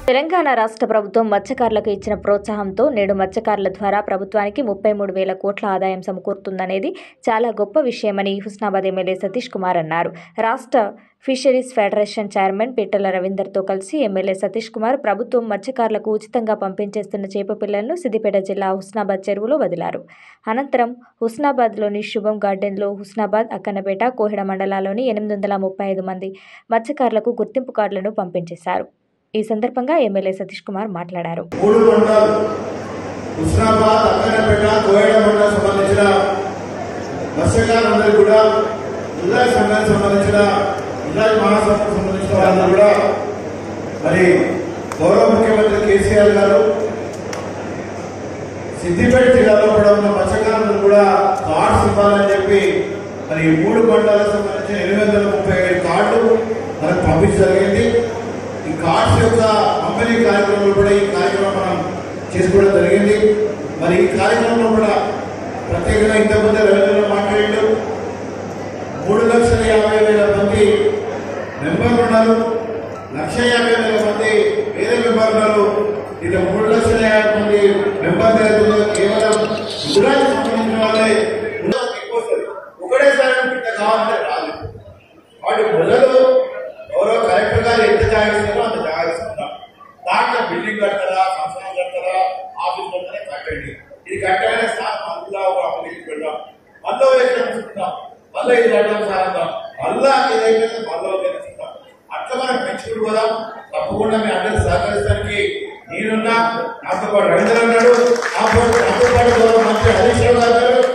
తెలంగాణ రాష్ట్ర ప్రభుత్వం మత్స్యకారులకు ఇచ్చిన ప్రోత్సాహంతో నేడు మత్స్యకారుల ద్వారా ప్రభుత్వానికి ముప్పై మూడు వేల కోట్ల ఆదాయం సమకూరుతుందనేది చాలా గొప్ప విషయమని హుస్నాబాద్ ఎమ్మెల్యే సతీష్ కుమార్ అన్నారు రాష్ట్ర ఫిషరీస్ ఫెడరేషన్ చైర్మన్ పిట్టల రవీందర్తో కలిసి ఎమ్మెల్యే సతీష్ కుమార్ ప్రభుత్వం మత్స్యకారులకు ఉచితంగా పంపించేస్తున్న చేప పిల్లలను సిద్దిపేట జిల్లా హుస్నాబాద్ చెరువులో వదిలారు అనంతరం హుస్నాబాద్లోని శుభం గార్డెన్లో హుస్నాబాద్ అక్కన్నపేట కోహిడ మండలాల్లోని ఎనిమిది వందల ముప్పై ఐదు మంది మత్స్యకారులకు గుర్తింపు కార్డులను పంపించేశారు ఈ సందర్భంగా ఎమ్మెల్యే సతీష్ కుమార్ మాట్లాడారు మూడు మండలాలు హుస్నాబాద్ అక్కనపేట కోయడ మండలం సంబంధించిన మత్స్యకారులందరూ కూడా జిల్లా సంఘానికి సంబంధించిన జిల్లా మహాసభకు సంబంధించిన వాళ్ళందరూ కూడా మరి గౌరవ ముఖ్యమంత్రి కేసీఆర్ గారు సిద్దిపేట జిల్లాలో కూడా ఉన్న మత్స్యకారులందరూ కూడా కార్డ్స్ ఇవ్వాలని చెప్పి మరి ఈ మూడు మండలాలకు సంబంధించిన ఎనిమిది వందల ముప్పై ఏడు కార్డు మనకు పంపించడం జరిగింది ఈ కార్డ్స్ యొక్క పంపిణీ కార్యక్రమంలో కూడా ఈ కార్యక్రమం మనం చేసుకోవడం జరిగింది మరి ఈ కార్యక్రమంలో కూడా ప్రత్యేకంగా ఇంతకుముందే రవీంద్ర మాట్లాడాడు మూడు లక్షల యాభై వేల మంది మెంబర్లు ఉన్నారు లక్ష యాభై వేల మంది వేరే మెంబర్లు ఉన్నారు ఇక మూడు లక్షల యాభై మంది మెంబర్లు అవుతున్నారు కేవలం గుజరాత్ సంబంధించిన వాళ్ళే ఉన్నారు. ఎక్కువ వస్తుంది. ఒకటేసారి ఇంత కావాలంటే రాదు వాటి మొదలు ఎవరో కలెక్టర్ గారు ఎంత జాగిస్తారో అంత జాగిస్తున్నారు దాంట్లో బిల్డింగ్ కడతారా సంస్థలు కడతారా ఆఫీస్ కడతారా కట్టండి ఇది కట్టగానే సార్ మళ్ళా ఒక అప్లికేషన్ పెడదాం మళ్ళీ ఎక్కడ తీసుకుంటాం మళ్ళీ ఇది కట్టడం సార్ అందాం మళ్ళా ఏదైతే మళ్ళీ తెలుసుకుంటాం అట్లా మనం పెంచుకుంటూ పోదాం తప్పకుండా మీ అందరికి సహకరిస్తానికి నేనున్నా నాతో పాటు రవీంద్ర అన్నాడు నాతో నాతో పాటు గౌరవ మంత్రి హరీష్ రావు గారు